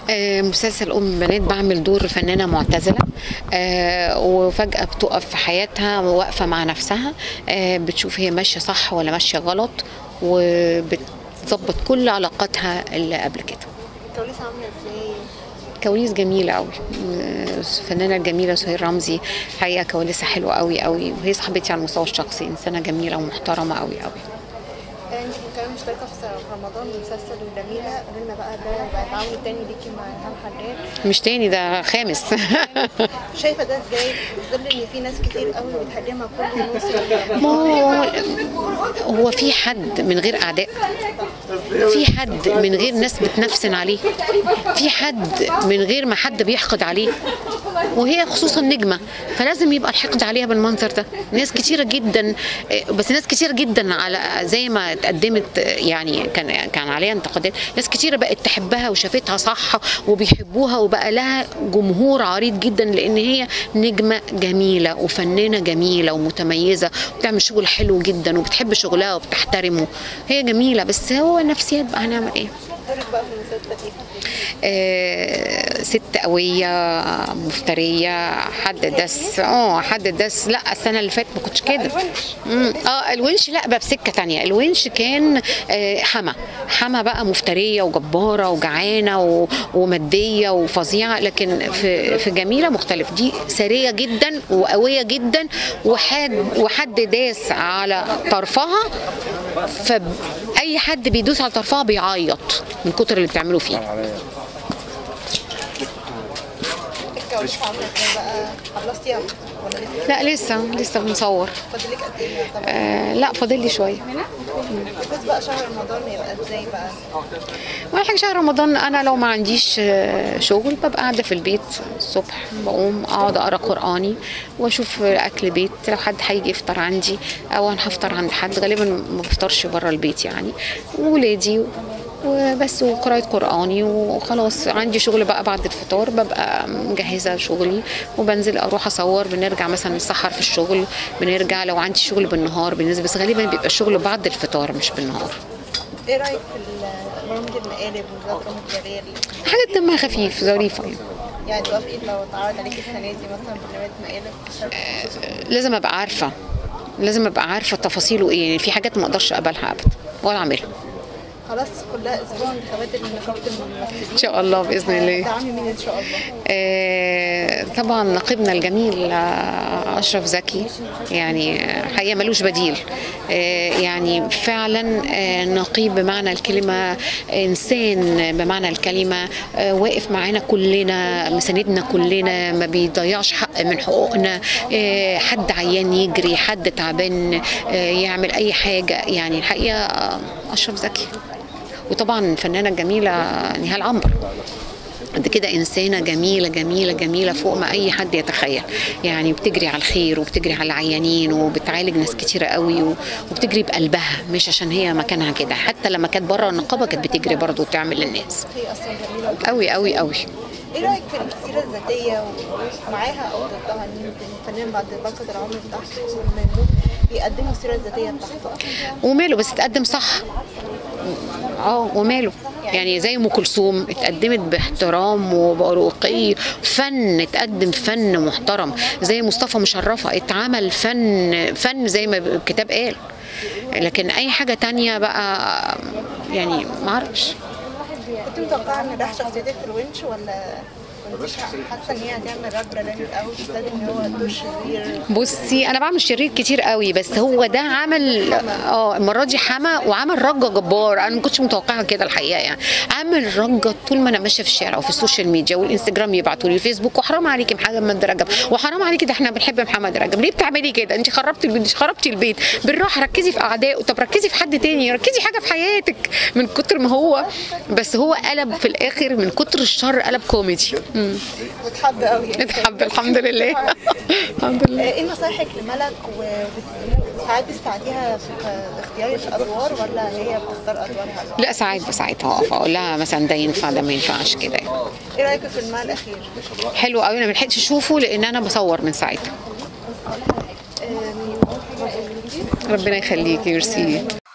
آه، مسلسل ام البنات بعمل دور فنانه معتزله آه، وفجاه بتقف في حياتها واقفه مع نفسها آه، بتشوف هي ماشيه صح ولا ماشيه غلط وبتظبط كل علاقاتها اللي قبل كده الكواليس عامله ازاي كواليس جميله قوي الفنانه الجميله سهير رمزي حقيقه كواليسها حلوه قوي قوي وهي صاحبتي على المستوى الشخصي انسانه جميله ومحترمه قوي قوي آه، انت كمان مشتركه في رمضان مسلسل وجميله قولي لنا بقى ده بقى التعاون التاني ليكي مع الهام حداد مش تاني ده خامس شايفه ده ازاي في ظل ان في ناس كتير قوي بتهاجمها كل موسم ما هو هو في حد من غير اعداء في حد من غير ناس بتنفسن عليه في حد من غير ما حد بيحقد عليه وهي خصوصا نجمه فلازم يبقى الحقد عليها بالمنظر ده ناس كتيره جدا بس ناس كتيره جدا على زي ما اتقدمت يعني كان كان عليها انتقادات ناس كتيره بقت تحبها وشافتها صح وبيحبوها وبقى لها جمهور عريض جدا لان هي نجمه جميله وفنانه جميله ومتميزه وبتعمل شغل حلو جدا وبتحب شغلها وبتحترمه هي جميله بس هو نفسيات بقى هنعمل ايه دورك بقى في المسلسل ايه؟ آه، ست قوية مفترية حد دس اه حد دس لا السنة اللي فاتت ما كنتش كده مم، اه الونش لا بقى بسكة تانية الونش كان آه، حما حما بقى مفترية وجبارة وجعانة و- ومادية وفظيعة لكن في في جميلة مختلف دي سرية جدا وقوية جدا وحد وحد داس على طرفها فأي حد بيدوس على طرفها بيعيط من كتر اللي بتعملوا فيه الكواليس عامله ازاي بقى؟ خلصتيها ولا لسه؟ لا لسه لسه بنصور فاضلك قد ايه طبعا آه لا فاضل لي شويه بس بقى شهر رمضان يبقى ازاي بقى؟ ولا حاجه شهر رمضان انا لو ما عنديش آه، شغل ببقى قاعده في البيت الصبح بقوم اقعد اقرا قراني واشوف اكل بيت لو حد هيجي يفطر عندي او انا هفطر عند حد غالبا ما بفطرش بره البيت يعني وولادي وبس وقراءة قرآني وخلاص عندي شغل بقى بعد الفطار ببقى مجهزة شغلي وبنزل أروح أصور بنرجع مثلا نسحر في الشغل بنرجع لو عندي شغل بالنهار بالنسبة بس غالبا بيبقى الشغل بعد الفطار مش بالنهار ايه رايك في برامج المقالب وبالذات رامز جلال؟ حاجة دمها خفيف ظريفة يعني. يعني توافقي لو اتعرض عليكي السنه دي مثلا برنامج مقالب تشاركي لازم ابقى عارفه لازم ابقى عارفه تفاصيله ايه يعني في حاجات ما اقدرش اقبلها ابدا ولا اعملها خلاص كلها اسبوع انتخابات نقابه الممثلين ان شاء الله باذن الله دعمي مين ان شاء الله؟ آه، طبعا نقيبنا الجميل آه، اشرف زكي يعني آه، حقيقه ملوش بديل آه، يعني فعلا آه، نقيب بمعنى الكلمه انسان بمعنى الكلمه آه، واقف معانا كلنا مساندنا كلنا ما بيضيعش حق من حقوقنا آه، حد عيان يجري حد تعبان آه، يعمل اي حاجه يعني الحقيقه آه، اشرف زكي وطبعا الفنانه الجميله نهال عنبر قد كده إنسانة جميلة جميلة جميلة فوق ما أي حد يتخيل يعني بتجري على الخير وبتجري على العيانين وبتعالج ناس كتيرة قوي و- وبتجري بقلبها مش عشان هي مكانها كده حتى لما كانت بره النقابة كانت بتجري برضه وتعمل للناس هي اصلا جميله قوي قوي قوي ايه رايك في السيره الذاتيه ومعاها او ضدها ان الفنان بعد بركه العمر بتاعته لما يموت بيقدموا السيره الذاتيه بتاعته وماله بس اتقدم صح اه وماله يعني زي ام كلثوم اتقدمت باحترام وبرقي فن اتقدم فن محترم زي مصطفى مشرفه اتعمل فن فن زي ما الكتاب قال لكن اي حاجه تانية بقى يعني معرفش كنت متوقعه ان ده شخصيتك في الونش ولا كنت حاسه ان هي هتعمل رد جامد قوي بالذات ان هو دور شرير بصي انا بعمل شرير كتير قوي بس هو ده عمل اه المره دي حما وعمل رجه جبار انا ما كنتش متوقعه كده الحقيقه يعني عمل رجه طول ما انا ماشيه في الشارع وفي السوشيال ميديا والانستجرام يبعتوا لي الفيسبوك وحرام عليكي محمد رجب وحرام عليكي ده احنا بنحب محمد رجب ليه بتعملي كده انت خربتي البيت خربتي البيت بالراحه ركزي في اعدائه طب ركزي في حد تاني ركزي حاجه في حياتك من كتر ما هو بس هو قلب في الاخر من كتر الشر قلب كوميدي امم بتحب قوي يعني. اتحب الحمد لله الحمد لله آه، ايه نصايحك لملك وساعات بتساعديها في اختيار الادوار ولا هي بتختار ادوارها؟ لا ساعات بساعتها اقف اقول لها مثلا ده ينفع ده ما ينفعش كده يعني. ايه رايك في الماء الاخير؟ حلو قوي انا ما لحقتش اشوفه لان انا بصور من ساعتها آم، ربنا يخليكي ميرسي